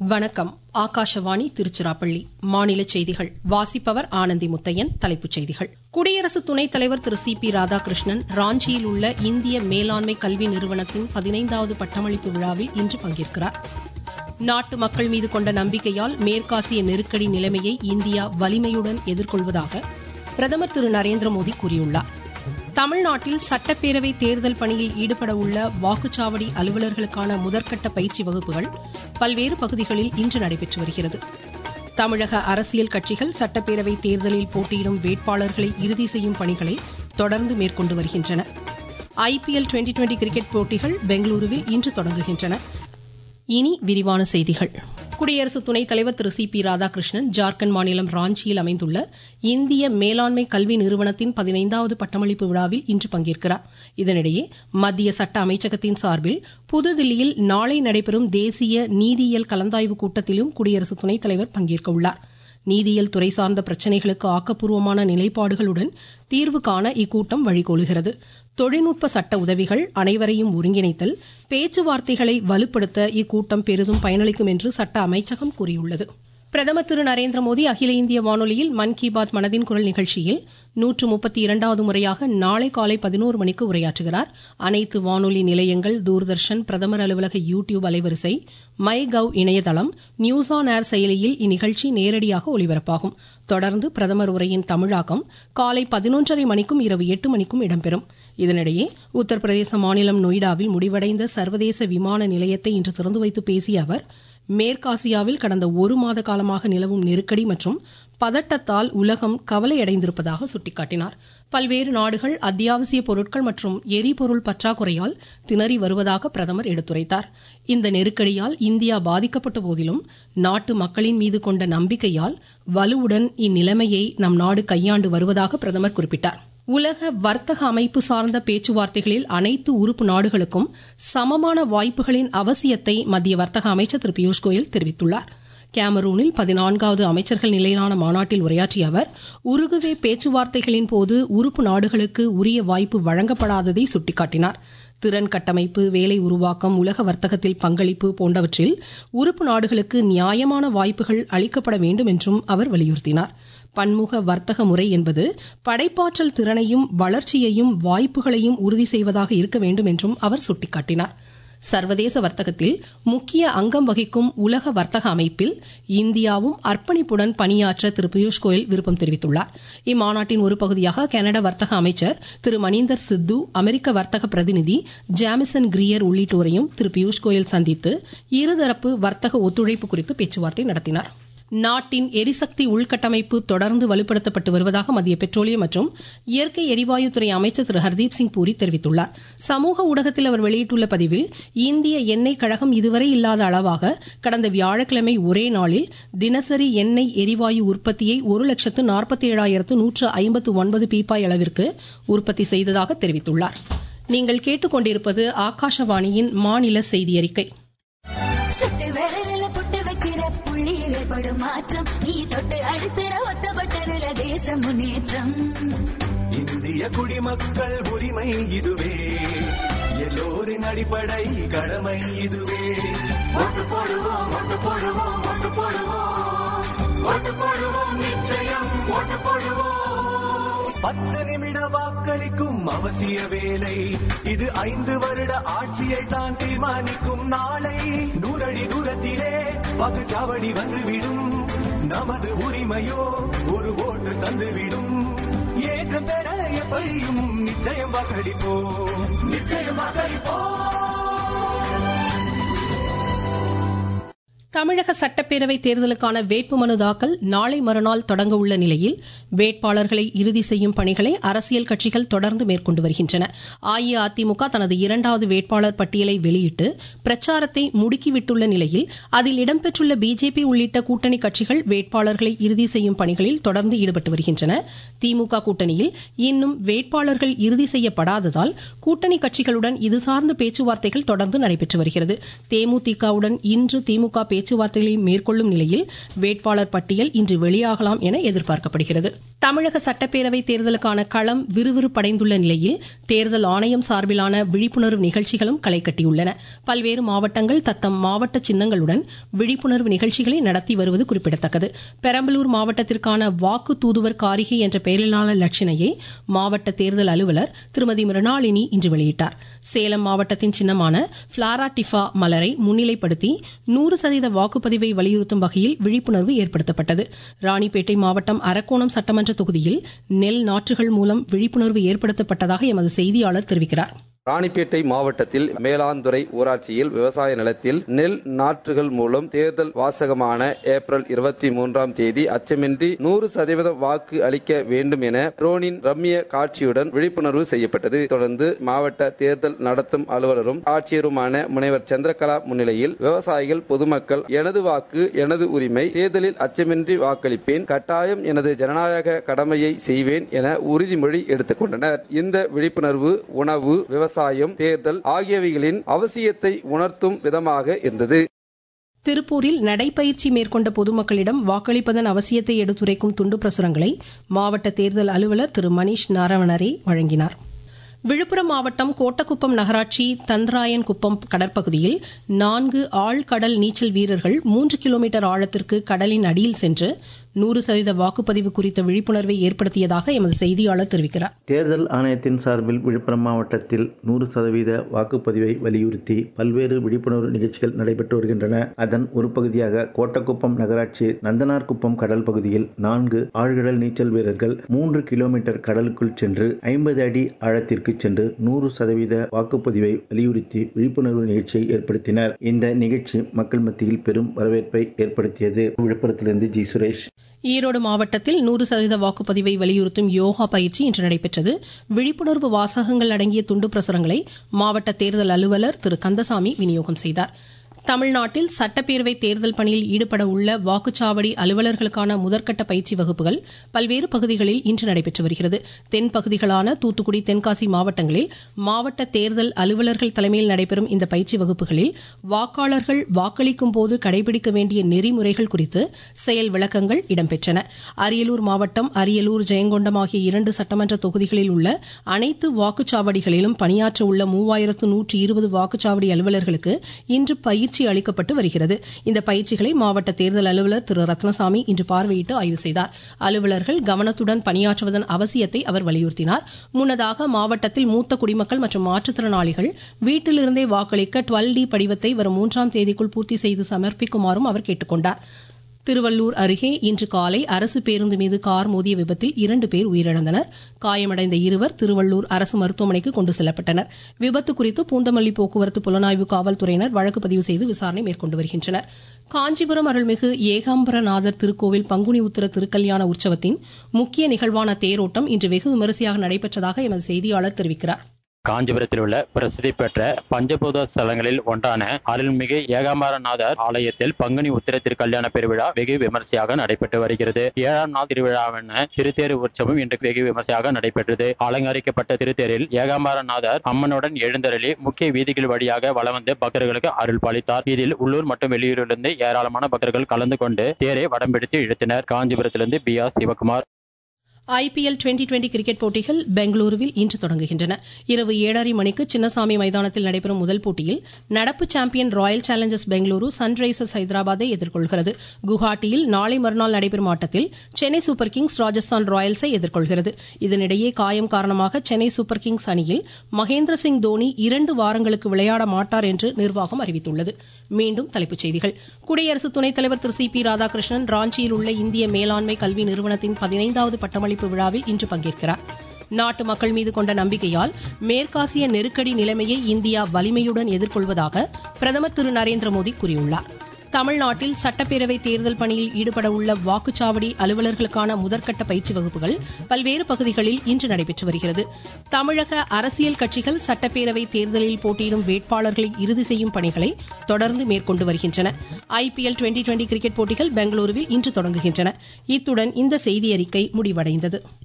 வணக்கம் ஆகாஷவாணி திருச்சிராப்பள்ளி மாநில செய்திகள் வாசிப்பவர் ஆனந்தி முத்தையன் தலைப்புச் செய்திகள் குடியரசு துணைத் தலைவர் திரு சி பி ராதாகிருஷ்ணன் ராஞ்சியில் உள்ள இந்திய மேலாண்மை கல்வி நிறுவனத்தின் பதினைந்தாவது பட்டமளிப்பு விழாவில் இன்று பங்கேற்கிறார் நாட்டு மக்கள் மீது கொண்ட நம்பிக்கையால் மேற்காசிய நெருக்கடி நிலைமையை இந்தியா வலிமையுடன் எதிர்கொள்வதாக பிரதமர் திரு நரேந்திர மோடி கூறியுள்ளார் தமிழ்நாட்டில் சட்டப்பேரவை தேர்தல் பணியில் ஈடுபட உள்ள வாக்குச்சாவடி அலுவலர்களுக்கான முதற்கட்ட பயிற்சி வகுப்புகள் பல்வேறு பகுதிகளில் இன்று நடைபெற்று வருகிறது தமிழக அரசியல் கட்சிகள் சட்டப்பேரவை தேர்தலில் போட்டியிடும் வேட்பாளர்களை இறுதி செய்யும் பணிகளை தொடர்ந்து மேற்கொண்டு வருகின்றன ஐபிஎல் டுவெண்டி டுவெண்டி கிரிக்கெட் போட்டிகள் பெங்களூருவில் இன்று தொடங்குகின்றன இனி விரிவான செய்திகள் குடியரசு துணைத் தலைவர் திரு சி பி ராதாகிருஷ்ணன் ஜார்க்கண்ட் மாநிலம் ராஞ்சியில் அமைந்துள்ள இந்திய மேலாண்மை கல்வி நிறுவனத்தின் பதினைந்தாவது பட்டமளிப்பு விழாவில் இன்று பங்கேற்கிறார் இதனிடையே மத்திய சட்ட அமைச்சகத்தின் சார்பில் புதுதில்லியில் நாளை நடைபெறும் தேசிய நீதியியல் கலந்தாய்வு கூட்டத்திலும் குடியரசு துணைத் தலைவர் பங்கேற்க உள்ளார் நீதியியல் துறை சார்ந்த பிரச்சினைகளுக்கு ஆக்கப்பூர்வமான நிலைப்பாடுகளுடன் தீர்வு காண இக்கூட்டம் வழிகோலுகிறது தொழில்நுட்ப சட்ட உதவிகள் அனைவரையும் ஒருங்கிணைத்தல் பேச்சுவார்த்தைகளை வலுப்படுத்த இக்கூட்டம் பெரிதும் பயனளிக்கும் என்று சட்ட அமைச்சகம் கூறியுள்ளது பிரதமர் திரு நரேந்திர மோடி அகில இந்திய வானொலியில் மன் கி பாத் மனதின் குரல் நிகழ்ச்சியில் நூற்று முப்பத்தி இரண்டாவது முறையாக நாளை காலை பதினோரு மணிக்கு உரையாற்றுகிறார் அனைத்து வானொலி நிலையங்கள் தூர்தர்ஷன் பிரதமர் அலுவலக யூ டியூப் அலைவரிசை மை கவ் இணையதளம் நியூஸ் ஆன் ஏர் செயலியில் இந்நிகழ்ச்சி நேரடியாக ஒலிபரப்பாகும் தொடர்ந்து பிரதமர் உரையின் தமிழாக்கம் காலை பதினொன்றரை மணிக்கும் இரவு எட்டு மணிக்கும் இடம்பெறும் இதனிடையே உத்தரப்பிரதேச மாநிலம் நொய்டாவில் முடிவடைந்த சர்வதேச விமான நிலையத்தை இன்று திறந்து வைத்து பேசிய அவர் மேற்காசியாவில் கடந்த ஒரு மாத காலமாக நிலவும் நெருக்கடி மற்றும் பதட்டத்தால் உலகம் கவலையடைந்திருப்பதாக சுட்டிக்காட்டினார் பல்வேறு நாடுகள் அத்தியாவசிய பொருட்கள் மற்றும் எரிபொருள் பற்றாக்குறையால் திணறி வருவதாக பிரதமர் எடுத்துரைத்தார் இந்த நெருக்கடியால் இந்தியா பாதிக்கப்பட்ட போதிலும் நாட்டு மக்களின் மீது கொண்ட நம்பிக்கையால் வலுவுடன் இந்நிலைமையை நம் நாடு கையாண்டு வருவதாக பிரதமர் குறிப்பிட்டார் உலக வர்த்தக அமைப்பு சார்ந்த பேச்சுவார்த்தைகளில் அனைத்து உறுப்பு நாடுகளுக்கும் சமமான வாய்ப்புகளின் அவசியத்தை மத்திய வர்த்தக அமைச்சர் திரு பியூஷ் கோயல் தெரிவித்துள்ளார் கேமரூனில் பதினான்காவது அமைச்சர்கள் நிலையிலான மாநாட்டில் உரையாற்றிய அவர் உருகுவே பேச்சுவார்த்தைகளின் போது உறுப்பு நாடுகளுக்கு உரிய வாய்ப்பு வழங்கப்படாததை சுட்டிக்காட்டினார் திறன் கட்டமைப்பு வேலை உருவாக்கம் உலக வர்த்தகத்தில் பங்களிப்பு போன்றவற்றில் உறுப்பு நாடுகளுக்கு நியாயமான வாய்ப்புகள் அளிக்கப்பட வேண்டும் என்றும் அவர் வலியுறுத்தினார் பன்முக வர்த்தக முறை என்பது படைப்பாற்றல் திறனையும் வளர்ச்சியையும் வாய்ப்புகளையும் உறுதி செய்வதாக இருக்க வேண்டும் என்றும் அவர் சுட்டிக்காட்டினார் சர்வதேச வர்த்தகத்தில் முக்கிய அங்கம் வகிக்கும் உலக வர்த்தக அமைப்பில் இந்தியாவும் அர்ப்பணிப்புடன் பணியாற்ற திரு பியூஷ் கோயல் விருப்பம் தெரிவித்துள்ளார் இம்மாநாட்டின் ஒரு பகுதியாக கனடா வர்த்தக அமைச்சர் திரு மணீந்தர் சித்து அமெரிக்க வர்த்தக பிரதிநிதி ஜாமிசன் கிரியர் உள்ளிட்டோரையும் திரு பியூஷ் கோயல் சந்தித்து இருதரப்பு வர்த்தக ஒத்துழைப்பு குறித்து பேச்சுவார்த்தை நடத்தினார் நாட்டின் எரிசக்தி உள்கட்டமைப்பு தொடர்ந்து வலுப்படுத்தப்பட்டு வருவதாக மத்திய பெட்ரோலியம் மற்றும் இயற்கை எரிவாயுத்துறை அமைச்சர் திரு ஹர்தீப் சிங் பூரி தெரிவித்துள்ளார் சமூக ஊடகத்தில் அவர் வெளியிட்டுள்ள பதிவில் இந்திய எண்ணெய் கழகம் இதுவரை இல்லாத அளவாக கடந்த வியாழக்கிழமை ஒரே நாளில் தினசரி எண்ணெய் எரிவாயு உற்பத்தியை ஒரு லட்சத்து நாற்பத்தி ஏழாயிரத்து நூற்று ஐம்பத்து ஒன்பது பீப்பாய் அளவிற்கு உற்பத்தி செய்ததாக தெரிவித்துள்ளார் நீங்கள் கேட்டுக்கொண்டிருப்பது ஆகாஷவாணியின் மாநில செய்தி அறிக்கை சுட்டு விரலில புட்டு வைக்கிற புள்ளியில படும் மாற்றம் நீ தொட்டு அடுத்த ஒத்த பட்டனில தேச முன்னேற்றம் இந்திய குடிமக்கள் உரிமை இதுவே எல்லோரின் அடிப்படை கடமை இதுவே ஓட்டு போடுவோம் ஓட்டு போடுவோம் ஓட்டு போடுவோம் ஓட்டு போடுவோம் நிச்சயம் ஓட்டு போடுவோம் பத்து நிமிட வாக்களிக்கும் அவசிய வேலை இது ஐந்து வருட ஆட்சியை தான் தீர்மானிக்கும் நாளை நூறடி தூரத்திலே வாக்குச்சாவடி வந்துவிடும் நமது உரிமையோ ஒரு ஓட்டு தந்துவிடும் ஏற்றம் பெற எப்படியும் நிச்சயம் வாக்களிப்போம் நிச்சயம் வாக்களிப்போம் தமிழக சட்டப்பேரவை தேர்தலுக்கான வேட்புமனு தாக்கல் நாளை மறுநாள் தொடங்க உள்ள நிலையில் வேட்பாளர்களை இறுதி செய்யும் பணிகளை அரசியல் கட்சிகள் தொடர்ந்து மேற்கொண்டு வருகின்றன அஇஅதிமுக தனது இரண்டாவது வேட்பாளர் பட்டியலை வெளியிட்டு பிரச்சாரத்தை முடுக்கிவிட்டுள்ள நிலையில் அதில் இடம்பெற்றுள்ள பிஜேபி உள்ளிட்ட கூட்டணி கட்சிகள் வேட்பாளர்களை இறுதி செய்யும் பணிகளில் தொடர்ந்து ஈடுபட்டு வருகின்றன திமுக கூட்டணியில் இன்னும் வேட்பாளர்கள் இறுதி செய்யப்படாததால் கூட்டணி கட்சிகளுடன் இது சார்ந்த பேச்சுவார்த்தைகள் தொடர்ந்து நடைபெற்று வருகிறது தேமுதிகவுடன் இன்று திமுக பேச்சுவார்த்தைகளை மேற்கொள்ளும் நிலையில் வேட்பாளர் பட்டியல் இன்று வெளியாகலாம் என எதிர்பார்க்கப்படுகிறது தமிழக சட்டப்பேரவை தேர்தலுக்கான களம் விறுவிறுப்படைந்துள்ள நிலையில் தேர்தல் ஆணையம் சார்பிலான விழிப்புணர்வு நிகழ்ச்சிகளும் களை கட்டியுள்ளன பல்வேறு மாவட்டங்கள் தத்தம் மாவட்ட சின்னங்களுடன் விழிப்புணர்வு நிகழ்ச்சிகளை நடத்தி வருவது குறிப்பிடத்தக்கது பெரம்பலூர் மாவட்டத்திற்கான வாக்கு தூதுவர் காரிகை என்ற பெயரிலான லட்சணையை மாவட்ட தேர்தல் அலுவலர் திருமதி மிருணாளினி இன்று வெளியிட்டார் சேலம் மாவட்டத்தின் சின்னமான பிளாரா டிஃபா மலரை முன்னிலைப்படுத்தி நூறு சதவீத வாக்குப்பதிவை வலியுறுத்தும் வகையில் விழிப்புணர்வு ஏற்படுத்தப்பட்டது ராணிப்பேட்டை மாவட்டம் அரக்கோணம் சட்டமன்ற தொகுதியில் நெல் நாற்றுகள் மூலம் விழிப்புணர்வு ஏற்படுத்தப்பட்டதாக எமது செய்தியாளர் தெரிவிக்கிறார் ராணிப்பேட்டை மாவட்டத்தில் மேலாந்துறை ஊராட்சியில் விவசாய நிலத்தில் நெல் நாற்றுகள் மூலம் தேர்தல் வாசகமான ஏப்ரல் இருபத்தி மூன்றாம் தேதி அச்சமின்றி நூறு சதவீத வாக்கு அளிக்க வேண்டும் என ட்ரோனின் ரம்மிய காட்சியுடன் விழிப்புணர்வு செய்யப்பட்டது தொடர்ந்து மாவட்ட தேர்தல் நடத்தும் அலுவலரும் ஆட்சியருமான முனைவர் சந்திரகலா முன்னிலையில் விவசாயிகள் பொதுமக்கள் எனது வாக்கு எனது உரிமை தேர்தலில் அச்சமின்றி வாக்களிப்பேன் கட்டாயம் எனது ஜனநாயக கடமையை செய்வேன் என உறுதிமொழி எடுத்துக் கொண்டனர் இந்த விழிப்புணர்வு உணவு விவசாய விவசாயம் தேர்தல் ஆகியவைகளின் அவசியத்தை உணர்த்தும் விதமாக இருந்தது திருப்பூரில் நடைபயிற்சி மேற்கொண்ட பொதுமக்களிடம் வாக்களிப்பதன் அவசியத்தை எடுத்துரைக்கும் துண்டு பிரசுரங்களை மாவட்ட தேர்தல் அலுவலர் திரு மணீஷ் நாராயணரே வழங்கினார் விழுப்புரம் மாவட்டம் கோட்டக்குப்பம் நகராட்சி தந்திராயன் குப்பம் கடற்பகுதியில் நான்கு ஆழ்கடல் நீச்சல் வீரர்கள் மூன்று கிலோமீட்டர் ஆழத்திற்கு கடலின் அடியில் சென்று நூறு சதவீத வாக்குப்பதிவு குறித்த விழிப்புணர்வை ஏற்படுத்தியதாக எமது செய்தியாளர் தெரிவிக்கிறார் தேர்தல் ஆணையத்தின் சார்பில் விழுப்புரம் மாவட்டத்தில் நூறு சதவீத வாக்குப்பதிவை வலியுறுத்தி பல்வேறு விழிப்புணர்வு நிகழ்ச்சிகள் நடைபெற்று வருகின்றன அதன் ஒரு பகுதியாக கோட்டக்குப்பம் நகராட்சி நந்தனார்குப்பம் கடல் பகுதியில் நான்கு ஆழ்கடல் நீச்சல் வீரர்கள் மூன்று கிலோமீட்டர் கடலுக்குள் சென்று ஐம்பது அடி ஆழத்திற்கு சென்று நூறு சதவீத வாக்குப்பதிவை வலியுறுத்தி விழிப்புணர்வு நிகழ்ச்சியை ஏற்படுத்தினர் இந்த நிகழ்ச்சி மக்கள் மத்தியில் பெரும் வரவேற்பை ஏற்படுத்தியது விழுப்புரத்திலிருந்து ஜி சுரேஷ் ஈரோடு மாவட்டத்தில் நூறு சதவீத வாக்குப்பதிவை வலியுறுத்தும் யோகா பயிற்சி இன்று நடைபெற்றது விழிப்புணர்வு வாசகங்கள் அடங்கிய துண்டு பிரசுரங்களை மாவட்ட தேர்தல் அலுவலர் திரு கந்தசாமி விநியோகம் செய்தார் தமிழ்நாட்டில் சட்டப்பேரவை தேர்தல் பணியில் ஈடுபட உள்ள வாக்குச்சாவடி அலுவலர்களுக்கான முதற்கட்ட பயிற்சி வகுப்புகள் பல்வேறு பகுதிகளில் இன்று நடைபெற்று வருகிறது தென் பகுதிகளான தூத்துக்குடி தென்காசி மாவட்டங்களில் மாவட்ட தேர்தல் அலுவலர்கள் தலைமையில் நடைபெறும் இந்த பயிற்சி வகுப்புகளில் வாக்காளர்கள் வாக்களிக்கும் போது கடைபிடிக்க வேண்டிய நெறிமுறைகள் குறித்து செயல் விளக்கங்கள் இடம்பெற்றன அரியலூர் மாவட்டம் அரியலூர் ஜெயங்கொண்டம் ஆகிய இரண்டு சட்டமன்ற தொகுதிகளில் உள்ள அனைத்து வாக்குச்சாவடிகளிலும் பணியாற்ற உள்ள மூவாயிரத்து நூற்று இருபது வாக்குச்சாவடி அலுவலர்களுக்கு இன்று பயிற்சி பயிற்சி அளிக்கப்பட்டு வருகிறது இந்த பயிற்சிகளை மாவட்ட தேர்தல் அலுவலர் திரு ரத்னசாமி இன்று பார்வையிட்டு ஆய்வு செய்தார் அலுவலர்கள் கவனத்துடன் பணியாற்றுவதன் அவசியத்தை அவர் வலியுறுத்தினார் முன்னதாக மாவட்டத்தில் மூத்த குடிமக்கள் மற்றும் மாற்றுத்திறனாளிகள் வீட்டிலிருந்தே வாக்களிக்க டுவெல் டி படிவத்தை வரும் மூன்றாம் தேதிக்குள் பூர்த்தி செய்து சமர்ப்பிக்குமாறும் அவர் கேட்டுக் கொண்டார் திருவள்ளூர் அருகே இன்று காலை அரசு பேருந்து மீது கார் மோதிய விபத்தில் இரண்டு பேர் உயிரிழந்தனர் காயமடைந்த இருவர் திருவள்ளூர் அரசு மருத்துவமனைக்கு கொண்டு செல்லப்பட்டனர் விபத்து குறித்து பூந்தமல்லி போக்குவரத்து புலனாய்வு காவல்துறையினர் வழக்கு பதிவு செய்து விசாரணை மேற்கொண்டு வருகின்றனர் காஞ்சிபுரம் அருள்மிகு ஏகாம்பரநாதர் திருக்கோவில் பங்குனி உத்திர திருக்கல்யாண உற்சவத்தின் முக்கிய நிகழ்வான தேரோட்டம் இன்று வெகு விமரிசையாக நடைபெற்றதாக எமது செய்தியாளர் தெரிவிக்கிறார் காஞ்சிபுரத்தில் உள்ள பிரசித்தி பெற்ற பஞ்சபூத ஸ்தலங்களில் ஒன்றான அருள்மிகு ஏகாம்பரநாதர் ஆலயத்தில் பங்குனி உத்திர திருக்கல்யாண பெருவிழா வெகு விமர்சையாக நடைபெற்று வருகிறது ஏழாம் நாள் திருவிழாவான திருத்தேரு உற்சவம் இன்று வெகு விமர்சையாக நடைபெற்றது அலங்கரிக்கப்பட்ட திருத்தேரில் ஏகாம்பரநாதர் அம்மனுடன் எழுந்தருளி முக்கிய வீதிகள் வழியாக வலம் வந்து பக்தர்களுக்கு அருள் பாலித்தார் இதில் உள்ளூர் மற்றும் வெளியூரிலிருந்து ஏராளமான பக்தர்கள் கலந்து கொண்டு தேரை வடம் பிடித்து இழுத்தனர் காஞ்சிபுரத்திலிருந்து P R Sivakumar IPL twenty twenty cricket போட்டிகள் பெங்களூருவில் இன்று தொடங்குகின்றன இரவு ஏழரை மணிக்கு சின்னசாமி மைதானத்தில் நடைபெறும் முதல் போட்டியில் நடப்பு champion royal challengers Bengaluru sunrisers ஹைதராபாத்தை எதிர்கொள்கிறது குவஹாட்டியில் நாளை மறுநாள் நடைபெறும் ஆட்டத்தில் சென்னை சூப்பர் கிங்ஸ் ராஜஸ்தான் ராயல்ஸை எதிர்கொள்கிறது இதனிடையே காயம் காரணமாக சென்னை சூப்பர் கிங்ஸ் அணியில் மகேந்திர சிங் தோனி இரண்டு வாரங்களுக்கு விளையாட மாட்டார் என்று நிர்வாகம் அறிவித்துள்ளது மீண்டும் தலைப்புச் செய்திகள் குடியரசு துணைத் தலைவர் திரு சி பி ராதாகிருஷ்ணன் ராஞ்சியில் உள்ள இந்திய மேலாண்மை கல்வி நிறுவனத்தின் பதினைந்தாவது பட்டமளிப்பு விழாவில் இன்று பங்கேற்கிறார் நாட்டு மக்கள் மீது கொண்ட நம்பிக்கையால் மேற்காசிய நெருக்கடி நிலைமையை இந்தியா வலிமையுடன் எதிர்கொள்வதாக பிரதமர் திரு நரேந்திர மோடி கூறியுள்ளார் தமிழ்நாட்டில் சட்டப்பேரவை தேர்தல் பணியில் ஈடுபட உள்ள வாக்குச்சாவடி அலுவலர்களுக்கான முதற்கட்ட பயிற்சி வகுப்புகள் பல்வேறு பகுதிகளில் இன்று நடைபெற்று வருகிறது தமிழக அரசியல் கட்சிகள் சட்டப்பேரவை தேர்தலில் போட்டியிடும் வேட்பாளர்களை இறுதி செய்யும் பணிகளை தொடர்ந்து மேற்கொண்டு வருகின்றன ஐபிஎல் டுவெண்டி டுவெண்டி கிரிக்கெட் போட்டிகள் பெங்களூருவில் இன்று தொடங்குகின்றன இத்துடன் இந்த செய்தியறிக்கை முடிவடைந்தது